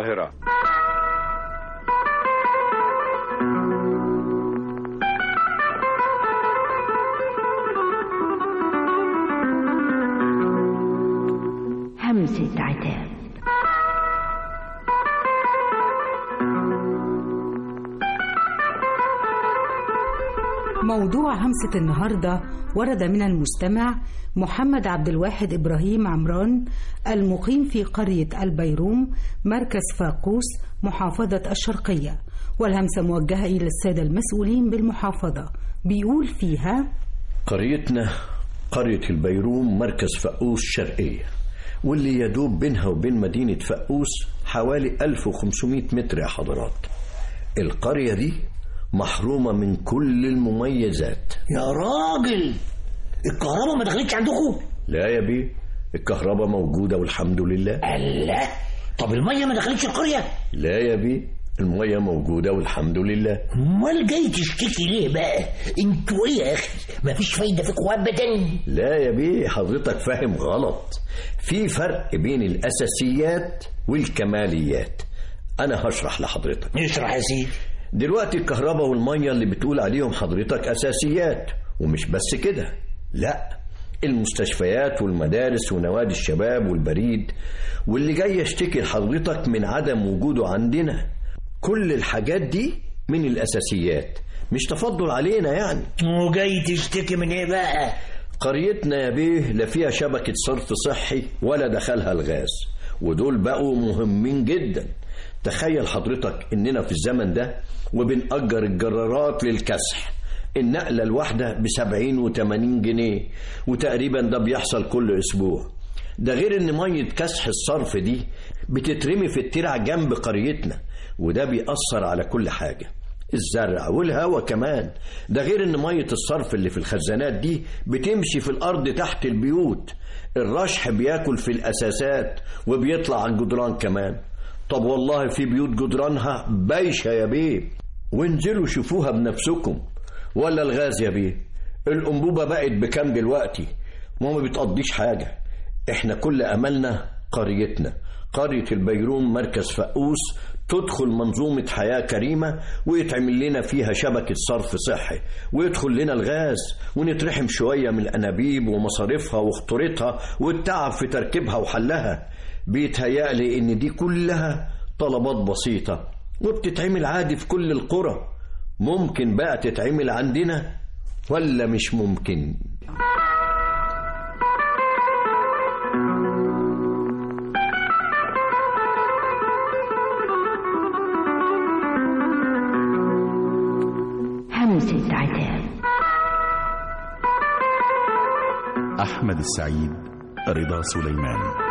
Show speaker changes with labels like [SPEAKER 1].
[SPEAKER 1] القاهرة
[SPEAKER 2] همسة عتاب
[SPEAKER 3] موضوع همسة النهاردة ورد من المستمع محمد عبد الواحد إبراهيم عمران المقيم في قرية البيروم مركز فاقوس محافظة الشرقية والهمسة موجهة إلى السادة المسؤولين بالمحافظة بيقول فيها
[SPEAKER 4] قريتنا قرية البيروم مركز فقوس شرقية واللي يدوب بينها وبين مدينة فقوس حوالي 1500 متر يا حضرات القرية دي محرومة من كل المميزات
[SPEAKER 5] يا راجل الكهرباء ما دخلتش عندكم
[SPEAKER 4] لا يا بيه الكهرباء موجودة والحمد لله
[SPEAKER 5] الله طب الميه ما دخلتش القريه
[SPEAKER 4] لا يا بيه المية موجودة والحمد لله
[SPEAKER 5] امال جاي تشتكي ليه بقى انتوا ايه يا اخي مفيش فايده فيكم ابدا
[SPEAKER 4] لا يا بيه حضرتك فاهم غلط في فرق بين الأساسيات والكماليات أنا هشرح لحضرتك
[SPEAKER 5] اشرح يا سيدي
[SPEAKER 4] دلوقتي الكهرباء والمية اللي بتقول عليهم حضرتك أساسيات ومش بس كده لا المستشفيات والمدارس ونوادي الشباب والبريد واللي جاي يشتكي لحضرتك من عدم وجوده عندنا كل الحاجات دي من الأساسيات مش تفضل علينا يعني
[SPEAKER 5] وجاي تشتكي من ايه بقى
[SPEAKER 4] قريتنا يا بيه لا فيها شبكة صرف صحي ولا دخلها الغاز ودول بقوا مهمين جدا تخيل حضرتك اننا في الزمن ده وبنأجر الجرارات للكسح النقلة الواحدة بسبعين وتمانين جنيه وتقريبا ده بيحصل كل أسبوع ده غير ان مية كسح الصرف دي بتترمي في الترع جنب قريتنا وده بيأثر على كل حاجة الزرع والهوا كمان ده غير ان مية الصرف اللي في الخزانات دي بتمشي في الارض تحت البيوت الرشح بياكل في الاساسات وبيطلع على الجدران كمان طب والله في بيوت جدرانها بايشة يا بيه وانزلوا شوفوها بنفسكم ولا الغاز يا بيه الأنبوبة بقت بكام دلوقتي ما ما بتقضيش حاجة احنا كل أملنا قريتنا قرية البيروم مركز فقوس تدخل منظومة حياة كريمة ويتعمل لنا فيها شبكة صرف صحي ويدخل لنا الغاز ونترحم شوية من الأنابيب ومصاريفها وخطورتها والتعب في تركيبها وحلها بيتهيألي إن دي كلها طلبات بسيطة وبتتعمل عادي في كل القرى ممكن بقى تتعمل عندنا ولا مش ممكن
[SPEAKER 2] همسة عتاب
[SPEAKER 6] أحمد السعيد رضا سليمان